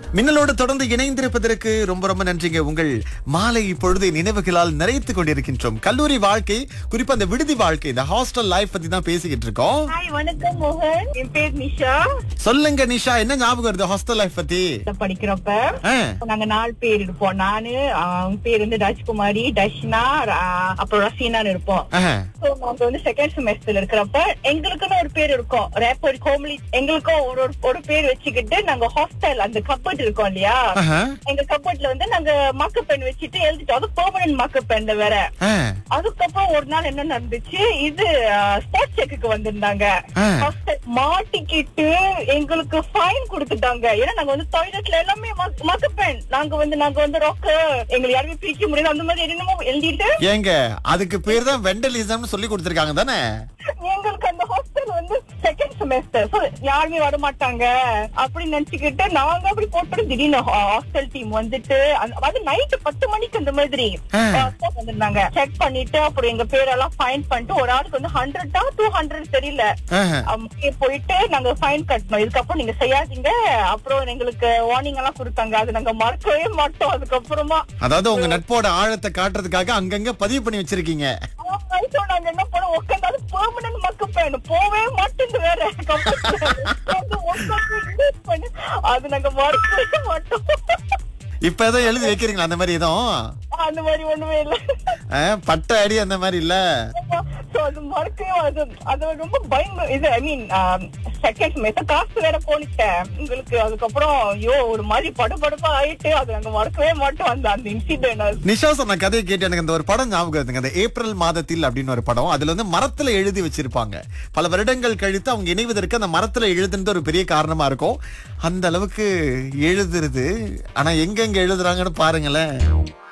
மின்னலோடு தொடர்ந்து இணைந்திருப்பதற்கு ரொம்ப ரொம்ப நன்றிங்க உங்கள் மாலை இப்பொழுது நினைவுகளால் நிறைத்துக் கொண்டிருக்கின்றோம் கல்லூரி வாழ்க்கை குறிப்பா அந்த விடுதி வாழ்க்கை இந்த ஹாஸ்டல் லைஃப் பத்தி தான் பேசிக்கிட்டு இருக்கோம் ஹாய் வணக்கம் மோகன் என் பேர் நிஷா சொல்லுங்க நிஷா என்ன ஞாபகம் வருது ஹாஸ்டல் லைஃப் பத்தி நான் படிக்கிறப்ப ஆ, நாங்க நாலு பேர் இருப்போம் நானு அவங்க பேர் வந்து ராஜ்குமாரி தர்ஷனா ரா- அப்புறம் ரசீனான்னு இருப்போம் ஆஹா, So, நாங்க வந்து செகண்ட் செமஸ்டர்ல இருக்கிறப்ப எங்களுக்குன்னு ஒரு பேர் இருக்கும் ரேப்பர் கோமலி எங்களுக்கும் ஒரு ஒரு- ஒரு பேர் வச்சுக்கிட்டு நாங்க ஹாஸ்டல் அந்த கப்பட் இருக்கோம் இல்லையா ஆஹா, எங்க கப்பட்ல வந்து நாங்க மார்க் பென் வச்சுட்டு எழுதிட்டோம் அது பெர்மனன்ட் மார்க் பென்ல வேற ஆ, அதுக்கப்புறம் ஒரு நாள் என்ன நடந்துச்சு இது ஸ்போர்ட்ஸ் செக்குக்கு வந்திருந்தாங்க ஆ. Hostel மாட்டிக்கிட்டு எங்களுக்கு ஃபைன் கொடுத்துட்டாங்க ஏன்னா நாங்க வந்து டாய்லெட்ல எல்லாமே மக்கப்பேன் நாங்க வந்து நாங்க வந்து ரொக்க எங்களை யாருமே பிரிக்க முடியாது அந்த மாதிரி என்னமோ எழுதிட்டு ஏங்க அதுக்கு பேர் தான் வெண்டலிசம்னு சொல்லி கொடுத்திருக்காங்க தானே எங்களுக்கு அந்த ஹாஸ்டல் வந்து செகண்ட் செமஸ்டர் யாருமே வர மாட்டாங்க அப்படின்னு நினைச்சுக்கிட்டு நாங்க அப்படி போட்டு திடீர்னு ஹாஸ்டல் டீம் வந்துட்டு அந்த- அது நைட்டு பத்து மணிக்கு அந்த மாதிரி ஆ. uh, வந்திருந்தாங்க செக் பண்ணிட்டு அப்புறம் எங்க பேரெல்லாம் ஃபைன் பண்ணிட்டு ஒரு ஆளுக்கு வந்து ஹண்ட்ரடா டூ ஹண்ட்ரட் தெரியல ஆஹா, அங்கே போயிட்டு நாங்க ஃபைன் கட்டணும் இதுக்கப்புறம் நீங்க செய்யாதீங்க அப்புறம் எங்களுக்கு வார்னிங் எல்லாம் கொடுத்தாங்க அது நாங்க மறக்கவே மாட்டோம் அதுக்கப்புறமா அதாவது உங்க நட்போட ஆழத்தை காட்டுறதுக்காக அங்கங்க பதிவு பண்ணி வச்சிருக்கீங்க ஆமா, so நாங்க என்ன பண்ணோம் உட்காந்து பெர்மனன்ட் மக்கு பேன் போவே மாட்டேங்குது வேற உட்கார்ந்து உட்கார்ந்து use பண்ணி, அது நாங்க மறக்கவே மாட்டோம் இப்ப ஏதோ எழுதி வைக்கிறீங்களா அந்த மாதிரி எதுவும் அந்த மாதிரி ஒண்ணுமே இல்ல ஆ, பட்ட அடி அந்த மாதிரி இல்ல So, அது மறக்கவே அது அது ரொம்ப பயங்க இது ஐ மீன் செகண்ட் மெத்த காசு வேற போனிட்டேன் உங்களுக்கு அதுக்கப்புறம் ஐயோ ஒரு மாதிரி படுபடுப்பா ஆயிட்டு அது நாங்க மறக்கவே மாட்டோம் அந்த அந்த இன்சிடென்ட் நிஷா சொன்ன கதையை கேட்டு எனக்கு இந்த ஒரு படம் ஞாபகம் இருக்குங்க அந்த ஏப்ரல் மாதத்தில் அப்படின்னு ஒரு படம் அதுல வந்து மரத்துல எழுதி வச்சிருப்பாங்க பல வருடங்கள் கழித்து அவங்க இணைவதற்கு அந்த மரத்துல எழுதுனது ஒரு பெரிய காரணமா இருக்கும் அந்த அளவுக்கு எழுதுறது ஆனா எங்கெங்க எழுதுறாங்கன்னு பாருங்களேன்